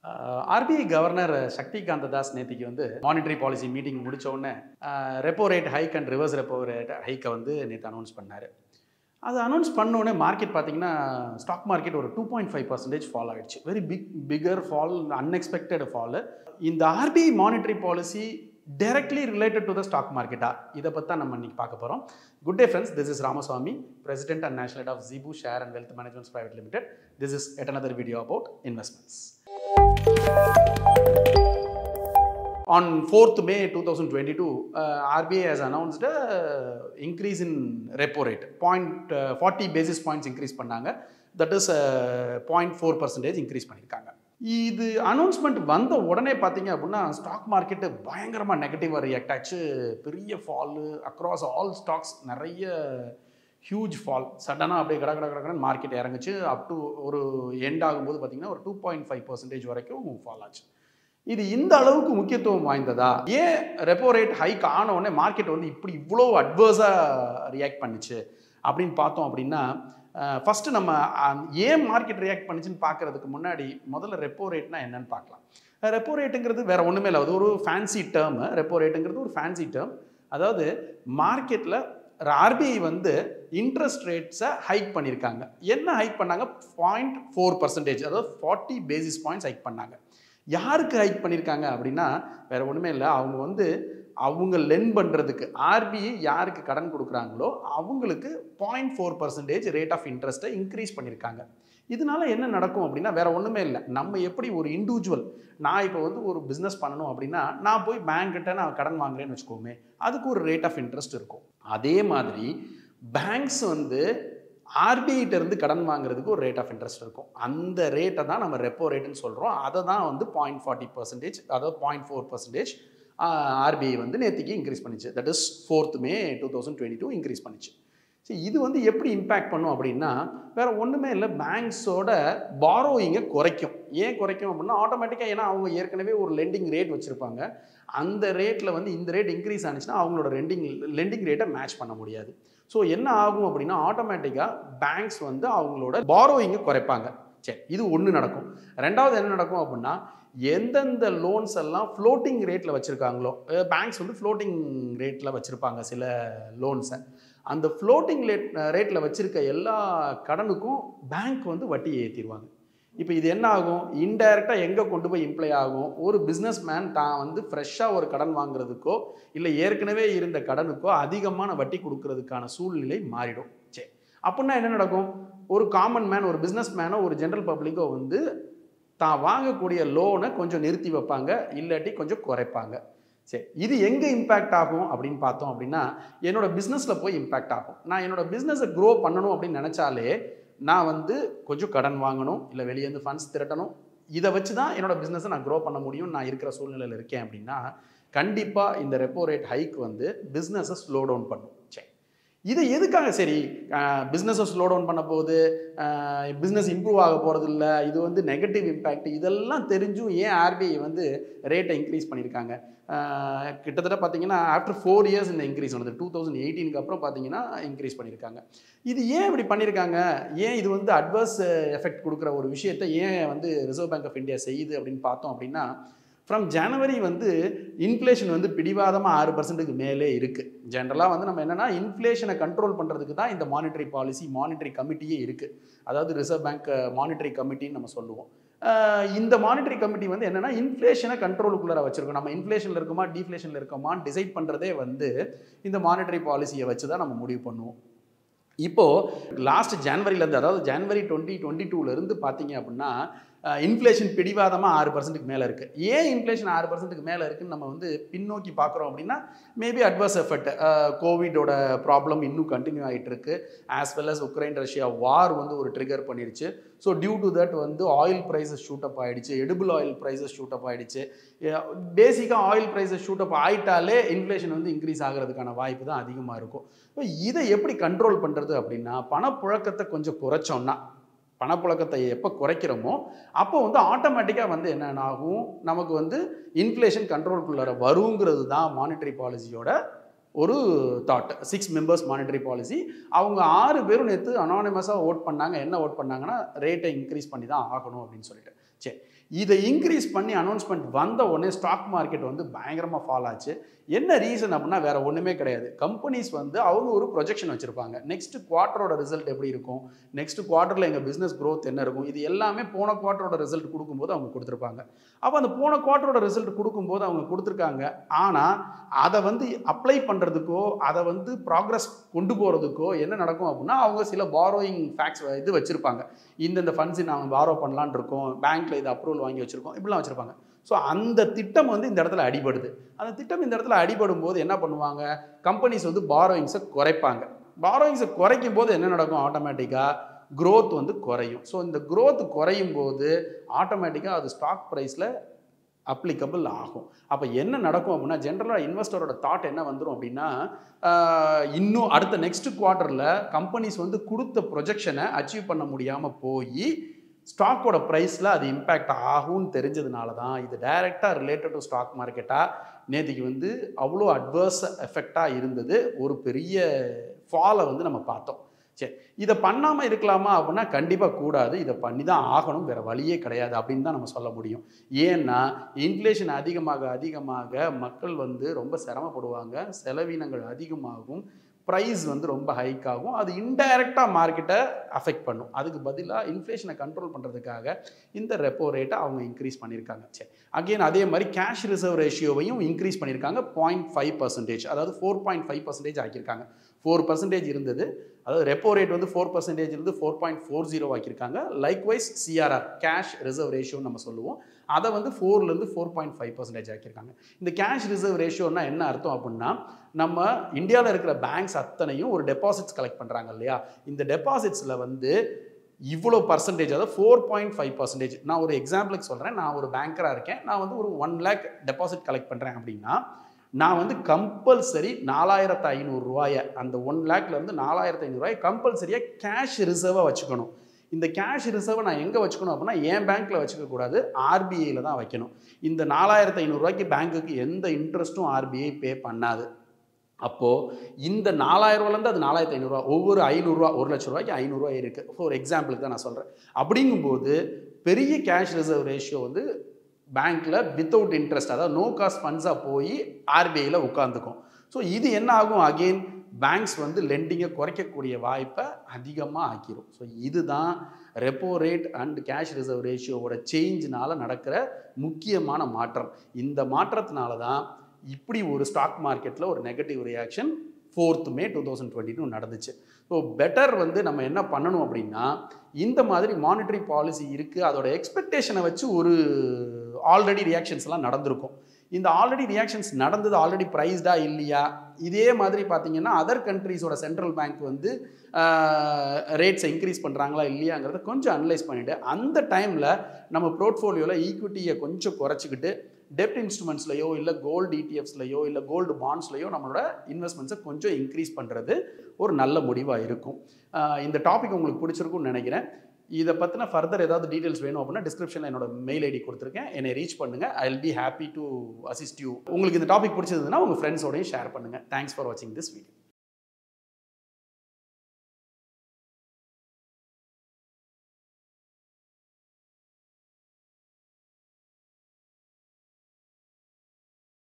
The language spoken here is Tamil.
ஆர்பிஐ கவர்னர் சக்திகாந்த தாஸ் நேத்திக்கு வந்து மானிட்டரி பாலிசி மீட்டிங் முடிச்ச உடனே repo rate hike and reverse repo rate ஹைக்கை வந்து நேற்று அனௌன்ஸ் பண்ணார் அது அனௌன்ஸ் பண்ண உடனே மார்க்கெட் பார்த்தீங்கன்னா ஸ்டாக் மார்க்கெட் ஒரு two point five percentage fall ஆகிடுச்சு very big figure fall unexpected fall இந்த RBI monetary policy directly related to the stock மார்க்கெட்டா இதை பற்றி தான் நம்ம இன்னைக்கு பார்க்க போகிறோம் good day friends this is Ramaswamy president and national head of ஜிபு share and wealth managements private limited this is yet another video about investments On 4th May 2022, uh, RBI has announced a increase in repo rate. Point, uh, 40 basis points increase பண்ணாங்க that is point four percentage increase பண்ணியிருக்காங்க இது அனௌன்ஸ்மெண்ட் வந்த உடனே பார்த்தீங்க அப்படின்னா ஸ்டாக் மார்க்கெட்டு பயங்கரமாக நெகட்டிவாக ரியாக்ட் ஆச்சு பெரிய ஃபாலு அக்ராஸ் ஆல் ஸ்டாக்ஸ் நிறைய ஹியூஜ் ஃபால் சடனாக அப்படியே கட கட கடன்னு மார்க்கெட் இறங்குச்சு அப் டு ஒரு எண்ட் ஆகும்போது பார்த்தீங்கன்னா ஒரு டூ பாயிண்ட் ஃபைவ் பர்சன்டேஜ் வரைக்கும் ஃபால் ஆச்சு இது இந்த அளவுக்கு முக்கியத்துவம் வாய்ந்ததா ஏன் ரெப்போ ரேட் ஹைக் ஆன உடனே மார்க்கெட் வந்து இப்படி இவ்வளோ அட்வர்ஸாக ரியாக்ட் பண்ணுச்சு அப்படின்னு பார்த்தோம் அப்படின்னா ஃபஸ்ட்டு நம்ம அஹ், ஏன் மார்க்கெட் ரியாக்ட் பண்ணுச்சுன்னு பார்க்கறதுக்கு முன்னாடி முதல்ல ரெப்போ ரேட்னா என்னன்னு பார்க்கலாம் ரெப்போ ரேட்டுங்கிறது வேற ஒன்றுமே இல்லை அது ஒரு ஃபேன்சி டேர்ம் ரெப்போ ரேட்டுங்கிறது ஒரு ஃபேன்சி டேர்ம் அதாவது மார்க்கெட்டில் ஆர்பிஐ வந்து இன்ட்ரெஸ்ட் ரேட்ஸை ஹைக் பண்ணியிருக்காங்க என்ன ஹைக் பண்ணாங்க பாயிண்ட் ஃபோர் பர்சன்டேஜ் அதாவது ஃபார்ட்டி பேசிஸ் பாயிண்ட்ஸ் ஹைக் பண்ணாங்க யாருக்கு ஹைக் பண்ணியிருக்காங்க அப்படின்னா வேற ஒன்றுமே இல்லை அவங்க வந்து அவங்க லென் பண்ணுறதுக்கு ஆர்பிஐ யாருக்கு கடன் கொடுக்குறாங்களோ அவங்களுக்கு point four percentage rate of இன்ட்ரெஸ்ட்டை இன்க்ரீஸ் பண்ணியிருக்காங்க இதனால என்ன நடக்கும் அப்படின்னா வேற ஒன்றுமே இல்லை நம்ம எப்படி ஒரு இண்டிவிஜுவல் நான் இப்போ வந்து ஒரு பிஸ்னஸ் பண்ணணும் அப்படின்னா நான் போய் பேங்க்கிட்ட நான் கடன் வாங்குறேன்னு வச்சுக்கோமே அதுக்கு ஒரு ரேட் ஆஃப் இன்ட்ரெஸ்ட் இருக்கும் அதே மாதிரி பேங்க்ஸ் வந்து ஆர்பிஐட்ட இருந்து கடன் வாங்குறதுக்கு ஒரு ரேட் ஆஃப் இன்ட்ரெஸ்ட் இருக்கும் அந்த ரேட்டை தான் நம்ம ரெப்போ ரேட்டுன்னு சொல்கிறோம் அதை தான் வந்து பாயிண்ட் ஃபார்ட்டி பர்சன்டேஜ் அதாவது பாயிண்ட் ஃபோர் பர்சன்டேஜ் ஆர்பிஐ வந்து நேற்றுக்கு இன்க்ரீஸ் பண்ணிச்சு that is fourth May two thousand twenty two increase பண்ணிச்சு சரி இது வந்து எப்படி இம்பேக்ட் பண்ணும் அப்படின்னா வேற ஒன்றுமே இல்லை பேங்க்ஸோட பாரோயிங்கை குறைக்கும் ஏன் குறைக்கும் அப்படின்னா ஆட்டோமேட்டிக்காக ஏன்னா அவங்க ஏற்கனவே ஒரு லெண்டிங் ரேட் வச்சுருப்பாங்க அந்த ரேட்டில் வந்து இந்த ரேட் இன்க்ரீஸ் ஆனிச்சுன்னா அவங்களோட ரெண்டிங் லெண்டிங் ரேட்டை மேட்ச் பண்ண முடியாது ஸோ என்ன ஆகும் அப்படின்னா ஆட்டோமேட்டிக்காக பேங்க்ஸ் வந்து அவங்களோட பாரோயிங்கை குறைப்பாங்க சரி இது ஒன்று நடக்கும் ரெண்டாவது என்ன நடக்கும் அப்படின்னா எந்தெந்த லோன்ஸ் எல்லாம் ஃப்ளோட்டிங் ரேட்டில் வச்சுருக்காங்களோ பேங்க்ஸ் வந்து ஃப்ளோட்டிங் ரேட்டில் வச்சுருப்பாங்க சில லோன்ஸை அந்த ஃப்ளோட்டிங் ரேட் ரேட்டில் வச்சுருக்க எல்லா கடனுக்கும் பேங்க் வந்து வட்டி ஏற்றிடுவாங்க இப்போ இது என்ன ஆகும் இன்டைரக்டாக எங்கே கொண்டு போய் இம்ப்ளை ஆகும் ஒரு பிஸ்னஸ் மேன் தான் வந்து ஃப்ரெஷ்ஷாக ஒரு கடன் வாங்குறதுக்கோ இல்லை ஏற்கனவே இருந்த கடனுக்கோ அதிகமான வட்டி கொடுக்கறதுக்கான சூழ்நிலை மாறிடும் சரி அப்படின்னா என்ன நடக்கும் ஒரு காமன் மேன் ஒரு பிஸ்னஸ் மேனோ ஒரு ஜென்ரல் பப்ளிக்கோ வந்து தான் வாங்கக்கூடிய லோனை கொஞ்சம் நிறுத்தி வைப்பாங்க இல்லாட்டி கொஞ்சம் குறைப்பாங்க சரி இது எங்கே இம்பேக்ட் ஆகும் அப்படின்னு பார்த்தோம் அப்படின்னா என்னோட பிஸ்னஸில் போய் இம்பேக்ட் ஆகும் நான் என்னோட பிஸ்னஸை க்ரோ பண்ணணும் அப்படின்னு நினச்சாலே நான் வந்து கொஞ்சம் கடன் வாங்கணும் இல்லை வெளியேருந்து ஃபண்ட்ஸ் திரட்டணும் இதை வச்சு தான் என்னோட பிஸ்னஸை நான் க்ரோ பண்ண முடியும் நான் இருக்கிற சூழ்நிலையில் இருக்கேன் அப்படின்னா கண்டிப்பாக இந்த ரெப்போ ரேட் ஹைக் வந்து பிஸ்னஸை ஸ்லோ டவுன் பண்ணும் சரி இது எதுக்காக சரி பிஸ்னஸை ஸ்லோ டவுன் பண்ண போகுது பிஸ்னஸ் இம்ப்ரூவ் ஆக போகிறது இல்லை இது வந்து நெகட்டிவ் இம்பேக்ட் இதெல்லாம் தெரிஞ்சும் ஏன் ஆர்பிஐ வந்து ரேட்டை இன்க்ரீஸ் பண்ணியிருக்காங்க ஆஹ் கிட்டத்தட்ட பார்த்தீங்கன்னா ஆஃப்டர் ஃபோர் இயர்ஸ் இந்த இன்க்ரீஸ் ஆனது டூ தௌசண்ட் எயிட்டீனுக்கு அப்புறம் பார்த்தீங்கன்னா இன்க்ரீஸ் பண்ணியிருக்காங்க இது ஏன் இப்படி பண்ணியிருக்காங்க ஏன் இது வந்து அட்வர்ஸ் எஃபெக்ட் கொடுக்குற ஒரு விஷயத்தை ஏன் வந்து ரிசர்வ் பேங்க் ஆஃப் இந்தியா செய்யுது அப்படின்னு பார்த்தோம் அப்படின்னா ஃப்ரம் ஜனவரி வந்து இன்ஃப்ளேஷன் வந்து பிடிவாதமாக ஆறு பர்சன்ட்டுக்கு மேலே இருக்குது ஜென்ரலாக வந்து நம்ம என்னென்னா இன்ஃப்ளேஷனை கண்ட்ரோல் பண்ணுறதுக்கு தான் இந்த மானிட்டரி பாலிசி மானிட்டரி கமிட்டியே இருக்குது அதாவது ரிசர்வ் பேங்க் மானிட்டரி கமிட்டின்னு நம்ம சொல்லுவோம் ஆஹ் இந்த மானிட்டரி கமிட்டி வந்து என்னென்னா இன்ஃப்ளேஷனை கண்ட்ரோலுக்குள்ளார வச்சிருக்கோம் நம்ம இன்ஃப்ளேஷனில் இருக்கோமா டீஃப்ளேஷனில் இருக்கோமான்னு டிசைட் பண்ணுறதே வந்து இந்த மானிட்டரி பாலிசியை வச்சு தான் நம்ம முடிவு பண்ணுவோம் இப்போது லாஸ்ட் ஜான்வரிலேருந்து அதாவது ஜான்வரி டுவெண்ட்டி டுவெண்ட்டி டூலேருந்து பார்த்தீங்க அப்படின்னா இன்ஃப்ளேஷன் பிடிவாதமாக ஆறு பர்சன்ட்டுக்கு மேலே இருக்குது ஏன் இன்ஃப்ளேஷன் ஆறு பர்சன்ட்டுக்கு மேலே இருக்குன்னு நம்ம வந்து பின்னோக்கி பார்க்குறோம் அப்படின்னா மேபி அட்வர்ஸ் எஃபெக்ட் கோவிடோட ப்ராப்ளம் இன்னும் கண்டினியூ ஆகிட்டு இருக்கு as well as Ukraine Russia war வந்து ஒரு ட்ரிகர் பண்ணிருச்சு ஸோ டியூ டு தட் வந்து ஆயில் ப்ரைஸஸ் ஷூட் அப் ஆயிடுச்சு edible oil prices shoot up ஆயிடுச்சு பேசிக்காக ஆயில் ப்ரைஸஸ் ஷூட் அப் ஆயிட்டாலே இன்ஃப்ளேஷன் வந்து இன்க்ரீஸ் ஆகிறதுக்கான வாய்ப்பு தான் அதிகமாக இருக்கும் இப்போ இதை எப்படி கண்ட்ரோல் பண்ணுறது அப்படின்னா பணப்புழக்கத்தை கொஞ்சம் குறைச்சோம்னா பணப்புழக்கத்தை எப்போ குறைக்கிறோமோ அப்போ வந்து ஆட்டோமேட்டிக்காக வந்து என்னென்ன ஆகும் நமக்கு வந்து இன்ஃப்ளேஷன் கண்ட்ரோல்குள்ளார வருங்கிறது தான் மானிட்டரி பாலிசியோட ஒரு that six members monetary policy அவங்க ஆறு பேரும் நேற்று அனானிமஸாக ஓட் பண்ணாங்க என்ன ஓட் பண்ணாங்கன்னா ரேட்டை இன்க்ரீஸ் பண்ணி தான் ஆகணும் அப்படின்னு சொல்லிட்டு சரி இதை இன்க்ரீஸ் பண்ணி அனௌன்ஸ்மெண்ட் வந்த உடனே ஸ்டாக் மார்க்கெட் வந்து பயங்கரமாக ஃபால் ஆச்சு என்ன ரீசன் அப்படின்னா வேற ஒன்றுமே கிடையாது கம்பெனிஸ் வந்து அவங்க ஒரு ப்ரொஜெக்ஷன் வச்சுருப்பாங்க நெக்ஸ்ட் குவார்ட்டரோட ரிசல்ட் எப்படி இருக்கும் நெக்ஸ்ட் குவார்ட்டரில் எங்கள் பிஸ்னஸ் growth என்ன இருக்கும் இது எல்லாமே போன குவார்ட்டரோட ரிசல்ட் கொடுக்கும்போது அவங்க கொடுத்துருப்பாங்க அப்போ அந்த போன குவார்ட்டரோட ரிசல்ட் கொடுக்கும்போது அவங்க கொடுத்துருக்காங்க ஆனால் அதை வந்து அப்ளை பண்ணுறதுக்கோ அதை வந்து ப்ராக்ரஸ் கொண்டு போகிறதுக்கோ என்ன நடக்கும் அப்படின்னா அவங்க சில பாரோயிங் ஃபேக்ட்ஸ் இது வச்சுருப்பாங்க இந்தந்த ஃபண்ட்ஸ் நாங்கள் பாரோ பண்ணலான் இருக்கோம் பேங்க்கில் இது அப்ரூவல் வாங்கி வச்சுருக்கோம் இப்படிலாம் வச்சுருப்பாங்க ஸோ அந்த திட்டம் வந்து இந்த இடத்துல அடிபடுது அந்த திட்டம் இந்த இடத்துல அடிபடும் போது என்ன பண்ணுவாங்க கம்பெனிஸ் வந்து பாரோயிங்ஸை குறைப்பாங்க பாரோயிங்ஸை குறைக்கும் போது என்ன நடக்கும் ஆட்டோமேட்டிக்காக growth வந்து குறையும் ஸோ இந்த growth குறையும் போது ஆட்டோமேட்டிக்காக அது ஸ்டாக் ப்ரைஸில் அப்ளிகபிள் ஆகும் அப்போ என்ன நடக்கும் அப்படின்னா ஜென்ரலாக இன்வெஸ்டரோட தாட் என்ன வந்துடும் அப்படின்னா ஆஹ், இன்னும் அடுத்த நெக்ஸ்ட் குவார்ட்டரில் கம்பெனிஸ் வந்து கொடுத்த ப்ரொஜெக்ஷனை அச்சீவ் பண்ண முடியாமல் போய் ஸ்டாக்கோட ப்ரைஸில் அது இம்பேக்ட் ஆகும்னு தெரிஞ்சதுனால தான் இது டைரெக்டாக ரிலேட்டட் டு ஸ்டாக் மார்க்கெட்டாக நேற்றுக்கு வந்து அவ்வளோ அட்வர்ஸ் எஃபெக்டாக இருந்தது ஒரு பெரிய ஃபாலை வந்து நம்ம பார்த்தோம் சரி இதை பண்ணாமல் இருக்கலாமா அப்படின்னா கண்டிப்பாக கூடாது இதை பண்ணி தான் ஆகணும் வேறு வழியே கிடையாது அப்படின்னு தான் நம்ம சொல்ல முடியும் ஏன்னா இன்ஃப்ளேஷன் அதிகமாக அதிகமாக மக்கள் வந்து ரொம்ப சிரமப்படுவாங்க செலவினங்கள் அதிகமாகும் ப்ரைஸ் வந்து ரொம்ப ஹைக் ஆகும் அது இன்டைரக்டாக மார்க்கெட்டை அஃபெக்ட் பண்ணும் அதுக்கு பதிலாக இன்ஃப்ளேஷனை கண்ட்ரோல் பண்ணுறதுக்காக இந்த ரெப்போ ரேட்டை அவங்க இன்க்ரீஸ் பண்ணியிருக்காங்க சரி அகெயின் அதே மாதிரி கேஷ் ரிசர்வ் ரேஷியோவையும் இன்க்ரீஸ் பண்ணியிருக்காங்க பாயிண்ட் ஃபைவ் பர்சன்டேஜ் அதாவது ஃபோர் பாயிண்ட் ஃபைவ் பர்சன்டேஜ் ஆக்கியிருக்காங்க ஃபோர் பர்சன்டேஜ் இருந்தது அதாவது ரெப்போ ரேட் வந்து ஃபோர் பர்சன்டேஜ் இருந்து ஃபோர் பாயிண்ட் ஃபோர் ஜீரோ ஆக்கியிருக்காங்க லைக்வைஸ் சிஆர்ஆர் கேஷ் ரிசர்வ் ரேஷியோன்னு நம்ம சொல்லுவோம் அதை வந்து ஃபோர்லேருந்து ஃபோர் பாயிண்ட் ஃபைவ் பர்சன்டேஜ் ஆக்கியிருக்காங்க இந்த கேஷ் ரிசர்வ் ரேஷியோன்னா என்ன அர்த்தம் அப்படின்னா நம்ம இந்தியாவில் இருக்கிற பேங்க்ஸ் அத்தனையும் ஒரு டெபாசிட்ஸ் கலெக்ட் பண்ணுறாங்க இல்லையா இந்த டெபாசிட்ஸில் வந்து இவ்வளோ பர்சன்டேஜ் அதாவது ஃபோர் பாயிண்ட் ஃபைவ் பர்சன்டேஜ் நான் ஒரு எக்ஸாம்பிளுக்கு சொல்கிறேன் நான் ஒரு பேங்கராக இருக்கேன் நான் வந்து ஒரு ஒன் லேக் டெபாசிட் கலெக்ட் பண்ணுறேன் அப்படின்னா நான் வந்து கம்பல்சரி நாலாயிரத்து ஐநூறுரூவாயை அந்த ஒன் லேக்லேருந்து நாலாயிரத்து ஐநூறுரூவாய் கம்பல்சரியாக கேஷ் ரிசர்வாக வச்சுக்கணும் இந்த கேஷ் ரிசர்வை நான் எங்கே வச்சுக்கணும் அப்படின்னா என் பேங்க்கில் வச்சுக்க கூடாது ஆர்பிஐயில் தான் வைக்கணும் இந்த நாலாயிரத்து ஐநூறுரூவாய்க்கு பேங்க்குக்கு எந்த இன்ட்ரெஸ்ட்டும் ஆர்பிஐ பே பண்ணாது அப்போது இந்த நாலாயிரரூவாலேருந்து அது நாலாயிரத்து ஐநூறுரூவா ஒவ்வொரு ஐநூறுரூவா ஒரு லட்ச ரூபாய்க்கு ஐநூறுரூவா இருக்குது ஃபார் எக்ஸாம்பிளுக்கு தான் நான் சொல்கிறேன் அப்படிங்கும்போது பெரிய கேஷ் ரிசர்வ் ரேஷியோ வந்து பேங்க்கில் வித்தவுட் இன்ட்ரெஸ்ட் அதாவது நோ காஸ்ட் ஃபண்ட்ஸாக போய் ஆர்பிஐயில் உட்காந்துக்கும் ஸோ இது என்ன ஆகும் அகெயின் பேங்க்ஸ் வந்து லெண்டிங்கை குறைக்கக்கூடிய வாய்ப்பை அதிகமாக ஆக்கிரும் ஸோ இதுதான் repo rate and cash reserve ரேஷியோவோட சேஞ்சினால நடக்கிற முக்கியமான மாற்றம் இந்த மாற்றத்தினால தான் இப்படி ஒரு ஸ்டாக் மார்க்கெட்டில் ஒரு negative reaction fourth May two thousand twenty two நடந்துச்சு ஸோ பெட்டர் வந்து நம்ம என்ன பண்ணணும் அப்படின்னா இந்த மாதிரி மானிட்டரி பாலிசி இருக்குது அதோட எக்ஸ்பெக்டேஷனை வச்சு ஒரு ஆல்ரெடி ரியாக்ஷன்ஸ் எல்லாம் நடந்திருக்கும் இந்த ஆல்ரெடி ரியாக்ஷன்ஸ் நடந்தது ஆல்ரெடி ப்ரைஸ்டா இல்லையா இதே மாதிரி பார்த்தீங்கன்னா அதர் கண்ட்ரீஸோட சென்ட்ரல் பேங்க் வந்து ரேட்ஸை இன்க்ரீஸ் பண்ணுறாங்களா இல்லையாங்கிறத கொஞ்சம் அனலைஸ் பண்ணிவிட்டு அந்த டைமில் நம்ம போர்ட்ஃபோலியோவில் ஈக்விட்டியை கொஞ்சம் குறைச்சிக்கிட்டு டெப்ட் இன்ஸ்ட்ருமெண்ட்ஸ்லையோ இல்லை கோல்டு இடிஎஃப்ஸ்லையோ இல்லை கோல்டு பாண்ட்ஸ்லையோ நம்மளோட இன்வெஸ்ட்மெண்ட்ஸை கொஞ்சம் இன்க்ரீஸ் பண்ணுறது ஒரு நல்ல முடிவாக இருக்கும் ஆஹ் இந்த டாபிக் உங்களுக்கு பிடிச்சிருக்கும்னு நினைக்கிறேன் இதை பற்றின ஃபர்தர் ஏதாவது டீட்டெயில்ஸ் வேணும் அப்படின்னா டிஸ்கிரிப்ஷனில் என்னோட மெயில் ஐடி கொடுத்துருக்கேன் என்னை ரீச் பண்ணுங்கள் I will be happy to assist you உங்களுக்கு இந்த டாபிக் பிடிச்சதுன்னா உங்கள் ஃப்ரெண்ட்ஸோடையும் ஷேர் பண்ணுங்கள் தேங்க்ஸ் ஃபார் வாட்சிங் திஸ் வீடியோ